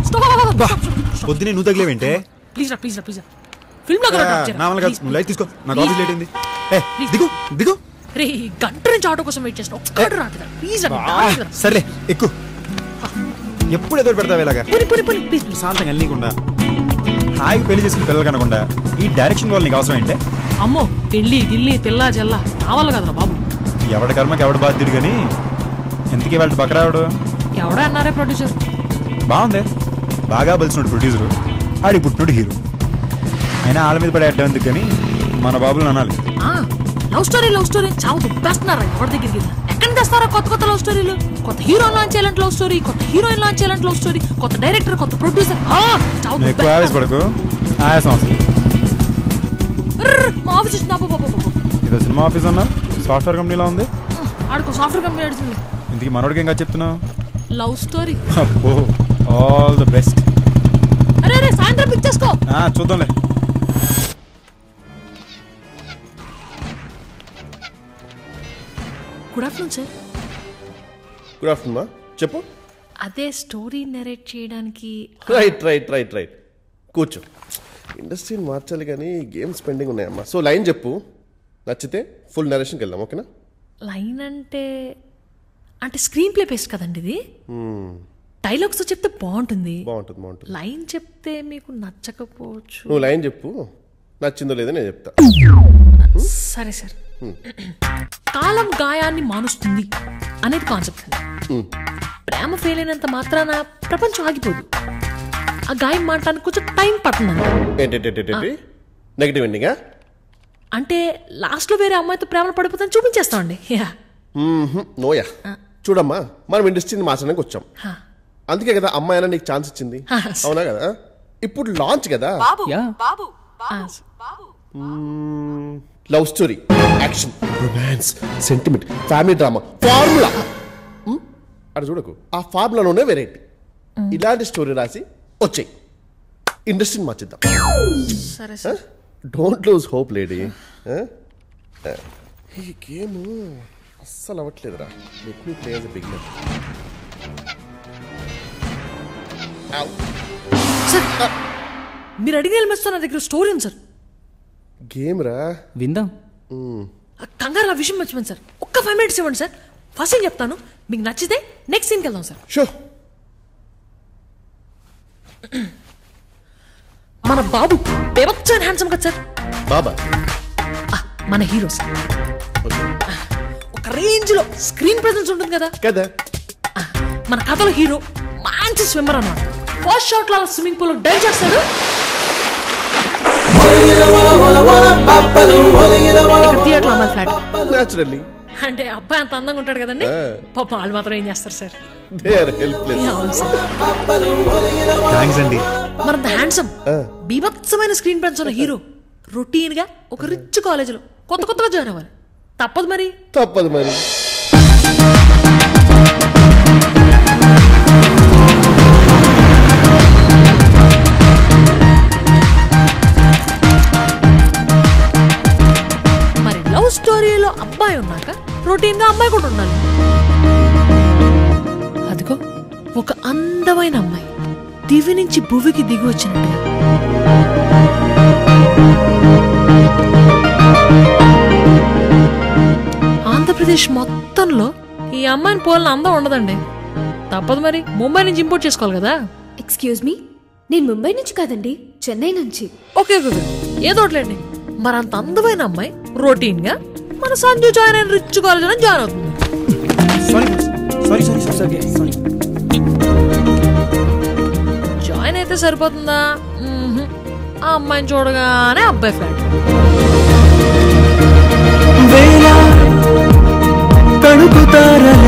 పొద్దునే నువ్వు తగిలేవేంటే ప్లీజ్ రా ప్లీజ్ రా ప్లీజ్ రా ఫిల్మ్ లో నా వల్ల కాదు నువ్వు లైట్ తీసుకో నాకు ఆఫీస్ లేట్ అయింది ఏ దిగు దిగు రే ఈ గంట నుంచి ఆటో కోసం వెయిట్ చేసిన ఒక్కడు రాట్లేదు ప్లీజ్ రా ఆ, సర్లే ఎక్కు ఎప్పుడు ఎదురు పెడతావు ఇలాగా పోనీ పోనీ పోనీ ప్లీజ్ శాంతంగా వెళ్ళనీయకుండా హాయి పెళ్లి చేసుకుని పిల్లలు కనకుండా ఈ డైరెక్షన్ వల్ల నీకు అవసరం ఏంటే అమ్మో పెళ్ళి గిల్లి పిల్ల జల్ల నా వల్ల కదరా బాబు ఎవడి కర్మకి ఎవడు బాధ్యుడు కానీ ఎందుకే వాళ్ళ బకరావుడు ఎవడా అన్నారే ప్రొడ్యూసర్ బాగుంది బాగా బలిసినోడు ప్రొడ్యూసరు ఆడి పుట్టినోడు హీరో అయినా వాళ్ళ మీద పడే అడ్డం ఎందుకు కానీ మన బాబులు అనాలి లవ్ స్టోరీ లవ్ స్టోరీ చావు దుబ్బేస్తున్నారా ఎవరి దగ్గరికి వెళ్ళినా ఎక్కడ తెస్తారా కొత్త కొత్త లవ్ స్టోరీలు కొత్త హీరో లాంచ్ చేయాలంటే లవ్ స్టోరీ కొత్త హీరోయిన్ లాంచ్ చేయాలంటే లవ్ స్టోరీ కొత్త డైరెక్టర్ కొత్త ప్రొడ్యూసర్ చావు నువ్వు ఎక్కువ ఆవేశపడకు ఆయాసం వస్తుంది అర్ర్, మా ఆఫీస్ వచ్చింది అబ్బో, అబ్బో, అబ్బో. ఇది సినిమా ఆఫీస్ అన్నా సాఫ్ట్వేర్ కంపెనీలో ఉంది ఆడుకో సాఫ్ట్వేర్ కంపెనీ అడిచింది ఇంతకీ మనోడికి ఇంకా చెప్తున్నావు లవ్ స్టోరీ అబ్బో ఆల్ ద బెస్ట్ అరే అరే సాయంత్రం పిక్ చేసుకో చూద్దాంలే good afternoon sir good afternoon చెప్పు అదే స్టోరీ నెరేట్ చేయడానికి రైట్ రైట్ రైట్ రైట్ కూర్చో ఇండస్ట్రీని మార్చాలి కానీ గేమ్స్ పెండింగ్ ఉన్నాయమ్మా సో లైన్ చెప్పు నచ్చితే ఫుల్ నరేషన్కి వెళ్దాం ఓకేనా లైన్ అంటే అంటే స్క్రీన్ ప్లే బేస్డ్ కదండి ఇది డైలాగ్స్ చెప్తే బాగుంటుంది బాగుంటుంది బాగుంటుంది లైన్ చెప్తే మీకు నచ్చకపోవచ్చు నువ్వు లైన్ చెప్పు నచ్చిందో లేదో నేను చెప్తా సరే సార్ కాలం గాయాన్ని మానుస్తుంది అనేది కాన్సెప్ట్ అండి ప్రేమ ఫెయిల్ అయినంత మాత్రాన ప్రపంచం ఆగిపోదు ఆ గాయం మాట్లాడానికి కొంచెం టైం పడుతుందండి ఏంటేంటేంటి నెగిటివ్ ఎండింగా అంటే లాస్ట్ లో వేరే అమ్మాయితో ప్రేమలో పడిపోతాను చూపించేస్తామండి యా నోయా చూడమ్మా మనం ఇండస్ట్రీని మార్చడానికి వచ్చాం హా. అందుకే కదా అమ్మాయి అయినా నీకు ఛాన్స్ ఇచ్చింది హా. అవునా కదా ఇప్పుడు లాంచ్ కదా love story action romance sentiment family drama formula అక్కడ చూడకు ఆ ఫార్ములాలోనే వెరైటీ ఇలాంటి స్టోరీ రాసి వచ్చాయి ఇండస్ట్రీని మార్చిద్దాం సరే sir don't lose hope lady ఈ గేమ్ అస్సలు అవ్వట్లేదురా let me play as beginner sir మీరు అడిగిన ఎలిమెంట్స్తో నా దగ్గర స్టోరీ ఉంది సార్ గేమ్ రా విందాం ఆ కంగారు ఆ విషయం మర్చిపోయింది సార్ ఒక్క ఫైవ్ మినిట్స్ ఇవ్వండి సార్ ఫస్ట్ ఏం చెప్తాను మీకు నచ్చితే నెక్స్ట్ సీన్కి వెళ్దాం సార్ షో మన బాబు బేబచ్చని హ్యాండ్సమ్ కదా సార్ బాబా ఆ, మన హీరో సార్ ఆ, ఒక రేంజ్ లో స్క్రీన్ ప్రెజెన్స్ ఉంటుంది కదా కదా ఆ, మన కథలో హీరో మంచి స్విమ్మర్ అన్నమాట ఫస్ట్ షాట్ లో స్విమ్మింగ్ పూల్ డైవ్ చేస్తాడు ఇక్కడ థియేటర్ అమ్మాయి ఫ్లాట్ న్యాచురల్లీ అంటే అబ్బాయి అంత అందంగా ఉంటాడు కదండి పాప వాళ్ళు మాత్రం ఏం చేస్తారు సార్ దే ఆర్ హెల్ప్లెస్ అవును సార్ థ్యాంక్స్ అండి మరంత హ్యాండ్సమ్ బీభత్సమైన స్క్రీన్ ప్రెన్స్ ఉన్న హీరో రొటీన్ గా ఒక రిచ్ కాలేజీలో కొత్త కొత్తగా జాయిన్ అవ్వాలి తప్పదు మరి తప్పదు మరి మరి లవ్ స్టోరీలో అబ్బాయి ఉన్నాక రొటీన్ గా అమ్మాయి కూడా ఉండాలి అదిగో ఒక అందమైన అమ్మాయి దివి నుంచి భువికి దిగి వచ్చినట్టుగా ఆంధ్రప్రదేశ్ మొత్తంలో ఈ అమ్మాయిని పోలిన అందం ఉండదండి తప్పదు మరి ముంబై నుంచి ఇంపోర్ట్ చేసుకోవాలి కదా ఎక్స్క్యూజ్ మీ నేను ముంబై నుంచి కాదండి చెన్నై నుంచి ఓకే ఓకే ఓకే. ఏదో ఒకటిలేండి మరి అంత అందమైన అమ్మాయి రొటీన్ గా మన సంజు జాయిన్ అయిన రిచ్ కాలేజ్ జాయిన్ అవుతుంది sorry sorry sorry sorry sorry join అయితే సరిపోతుందా మ్మ్హ్. ఆ అమ్మాయిని చూడగానే అబ్బాయి ఫ్లాట్ వేళ తణుకు తారలే